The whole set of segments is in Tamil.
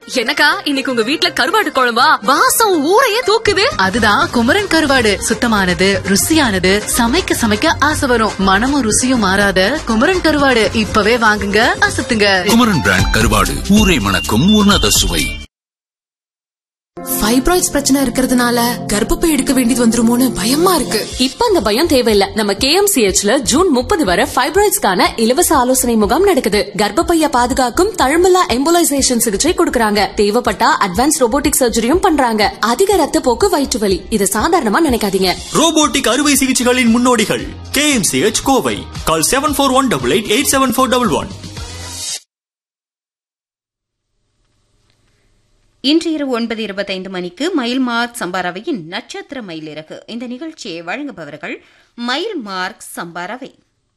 என்னக்கா இன்னைக்கு உங்க வீட்ல கருவாடு குழம்பா வாசம் ஊரையே தூக்குது அதுதான் குமரன் கருவாடு சுத்தமானது ருசியானது சமைக்க சமைக்க ஆசை வரும் மனமும் ருசியும் மாறாத குமரன் கருவாடு இப்பவே வாங்குங்க அசத்துங்க குமரன் பிராண்ட் கருவாடு ஊரை மணக்கும் உன்னத சுவை ஃபைப்ராய்ட்ஸ் பிரச்சனை இருக்கிறதுனால கர்ப்பப்பை எடுக்க வேண்டியது வந்துருமோன்னு பயமா இருக்கு இப்ப அந்த பயம் தேவையில்ல நம்ம கேஎம்சிஹெச்ல ஜூன் முப்பது வரை ஃபைப்ராய்ட்ஸ்க்கான இலவச ஆலோசனை முகாம் நடக்குது கர்ப்பப்பைய பாதுகாக்கும் தழும்பலா எம்போலைசேஷன் சிகிச்சை கொடுக்கறாங்க தேவைப்பட்டா அட்வான்ஸ் ரோபோட்டிக் சர்ஜரியும் பண்றாங்க அதிக ரத்த போக்கு வயிற்று வலி இது சாதாரணமா நினைக்காதீங்க ரோபோட்டிக் அறுவை சிகிச்சைகளின் முன்னோடிகள் KMCH Kovai call seven four one double eight eight seven four double one இன்று இரவு ஒன்பது இருபத்தைந்து மணிக்கு மயில் மார்க் சம்பாரவையின் நட்சத்திர மயிலிறகு இந்த நிகழ்ச்சியை வழங்குபவர்கள் மயில் மார்க் சம்பாரவை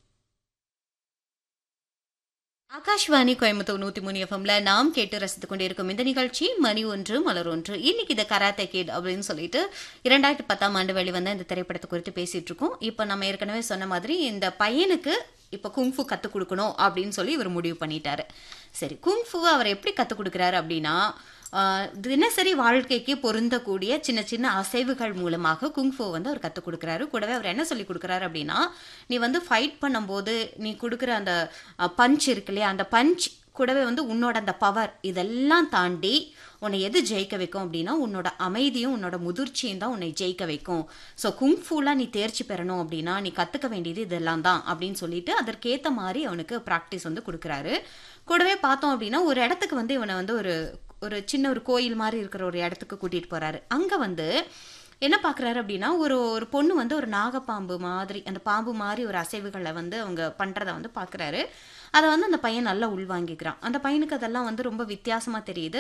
ஆகாஷ்வாணி கோயம்புத்தூர் நூத்தி மூணு எஃப்எம்ல நாம் கேட்டு ரசித்துக் கொண்டிருக்கும் இந்த நிகழ்ச்சி மணி ஒன்று மலர் ஒன்று இன்னைக்கு இது கராத்தே கிட் அப்படின்னு சொல்லிட்டு இரண்டாயிரத்தி பத்தாம் ஆண்டு வெளிவந்த இந்த திரைப்படத்தை குறித்து பேசிட்டு இருக்கோம் இப்போ நம்ம ஏற்கனவே சொன்ன மாதிரி இந்த பையனுக்கு இப்போ குங்ஃபு கற்றுக் கொடுக்கணும் அப்படின்னு சொல்லி இவர் முடிவு பண்ணிட்டாரு சரி குங்ஃபுவை அவர் எப்படி கற்றுக் கொடுக்குறாரு அப்படின்னா ஆஹ், தினசரி வாழ்க்கைக்கு பொருந்தக்கூடிய சின்ன சின்ன அசைவுகள் மூலமாக குங்ஃபு வந்து அவர் கற்றுக் கொடுக்குறாரு கூடவே அவர் என்ன சொல்லி கொடுக்குறாரு அப்படின்னா நீ வந்து ஃபைட் பண்ணும்போது நீ கொடுக்குற அந்த பஞ்ச் இருக்கு இல்லையா அந்த பஞ்ச் கூடவே வந்து உன்னோட அந்த பவர் இதெல்லாம் தாண்டி உன்னை எது ஜெயிக்க வைக்கும் அப்படின்னா உன்னோட அமைதியும் உன்னோட முதிர்ச்சியும் தான் உன்னை ஜெயிக்க வைக்கும் ஸோ குங்ஃபூலாம் நீ தேர்ச்சி பெறணும் அப்படின்னா நீ கற்றுக்க வேண்டியது இதெல்லாம் தான் அப்படின்னு சொல்லிட்டு அதற்கேற்ற மாதிரி அவனுக்கு ப்ராக்டிஸ் வந்து கொடுக்குறாரு கூடவே பார்த்தோம் அப்படின்னா ஒரு இடத்துக்கு வந்து இவனை வந்து ஒரு ஒரு சின்ன ஒரு கோயில் மாதிரி இருக்கிற ஒரு இடத்துக்கு கூட்டிகிட்டு போகிறாரு அங்கே வந்து என்ன பார்க்குறாரு அப்படின்னா ஒரு ஒரு பொண்ணு வந்து ஒரு நாகப்பாம்பு மாதிரி அந்த பாம்பு மாதிரி ஒரு அசைவுகளை வந்து அவங்க பண்ணுறத வந்து பார்க்குறாரு அதை வந்து அந்த பையன் நல்லா உள்வாங்கிக்கிறான் அந்த பையனுக்கு அதெல்லாம் வந்து ரொம்ப வித்தியாசமாக தெரியுது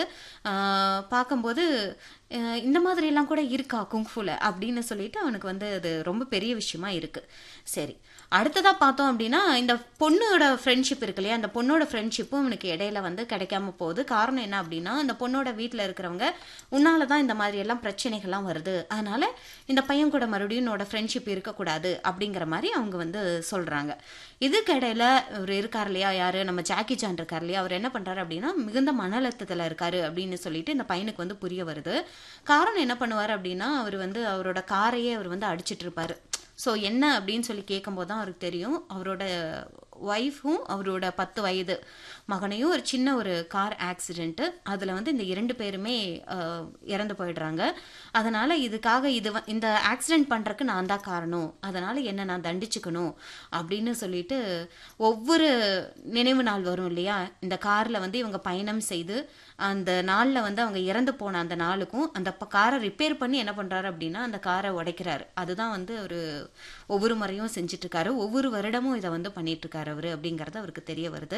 ஆஹ் பார்க்கும்போது அஹ் இந்த மாதிரியெல்லாம் கூட இருக்கா குங்ஃபுல அப்படின்னு சொல்லிட்டு அவனுக்கு வந்து அது ரொம்ப பெரிய விஷயமா இருக்குது சரி அடுத்ததாக பார்த்தோம் அப்படின்னா இந்த பொண்ணோட ஃப்ரெண்ட்ஷிப் இருக்கு இல்லையா அந்த பொண்ணோட ஃப்ரெண்ட்ஷிப்பும் அவனுக்கு இடையில வந்து கிடைக்காம போகுது காரணம் என்ன அப்படின்னா அந்த பொண்ணோட வீட்டில் இருக்கிறவங்க உன்னால தான் இந்த மாதிரி எல்லாம் பிரச்சனைகள்லாம் வருது அதனால இந்த பையன் கூட மறுபடியும் என்னோட ஃப்ரெண்ட்ஷிப் இருக்கக்கூடாது அப்படிங்கிற மாதிரி அவங்க வந்து சொல்றாங்க இதுக்கு இடையில அவர் இருக்கார் இல்லையா யாரு நம்ம ஜாக்கி சான் இருக்கார் இல்லையா அவர் என்ன பண்றாரு அப்படின்னா மிகுந்த மன அழுத்தத்தில் இருக்காரு அப்படின்னு சொல்லிட்டு இந்த பையனுக்கு வந்து புரிய வருது காரணம் என்ன பண்ணுவார் அப்படின்னா அவர் வந்து அவரோட காரையே அவர் வந்து அடிச்சிட்டு இருப்பாரு ஸோ என்ன அப்படின்னு சொல்லி கேட்கும்போது தான் அவருக்கு தெரியும் அவரோட ஒய்ஃபும் அவரோட பத்து வயது மகனையும் ஒரு சின்ன ஒரு கார் ஆக்சிடென்ட்டு அதில் வந்து இந்த இரண்டு பேருமே அஹ், இறந்து போயிடுறாங்க அதனால் இதுக்காக இது வ- இந்த ஆக்சிடென்ட் பண்ணுறக்கு நான் தான் காரணம் அதனால் என்ன நான் தண்டிச்சுக்கணும் அப்படின்னு சொல்லிட்டு ஒவ்வொரு நினைவு நாள் வரும் இல்லையா இந்த காரில் வந்து இவங்க பயணம் செய்து அந்த நாளில் வந்து அவங்க இறந்து போன அந்த நாளுக்கும் அந்த ப- காரை ரிப்பேர் பண்ணி என்ன பண்ணுறாரு அப்படின்னா அந்த காரை உடைக்கிறாரு அதுதான் வந்து ஒரு ஒவ்வொரு முறையும் செஞ்சுட்டு இருக்காரு ஒவ்வொரு வருடமும் இதை வந்து பண்ணிட்டு இருக்காரு அவரு அப்படிங்கிறது அவருக்கு தெரிய வருது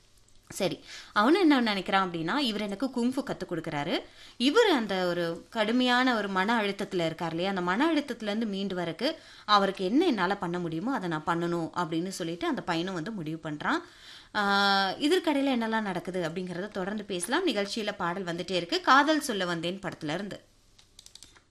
சரி அவனும் என்ன நினைக்கிறான் அப்படின்னா இவர் எனக்கு குங்ஃபு கற்றுக் கொடுக்குறாரு இவர் அந்த ஒரு கடுமையான ஒரு மன அழுத்தத்தில் இருக்கார் இல்லையா அந்த மன அழுத்தத்துலேருந்து மீண்டு வரக்கு அவருக்கு என்ன என்னால் பண்ண முடியுமோ அதை நான் பண்ணணும் அப்படின்னு சொல்லிட்டு அந்த பையனும் வந்து முடிவு பண்ணுறான் இதற்கடையில் என்னெல்லாம் நடக்குது அப்படிங்கிறத தொடர்ந்து பேசலாம் நிகழ்ச்சியில் பாடல் வந்துட்டே இருக்கு காதல் சொல்ல வந்தேன் படத்துல இருந்து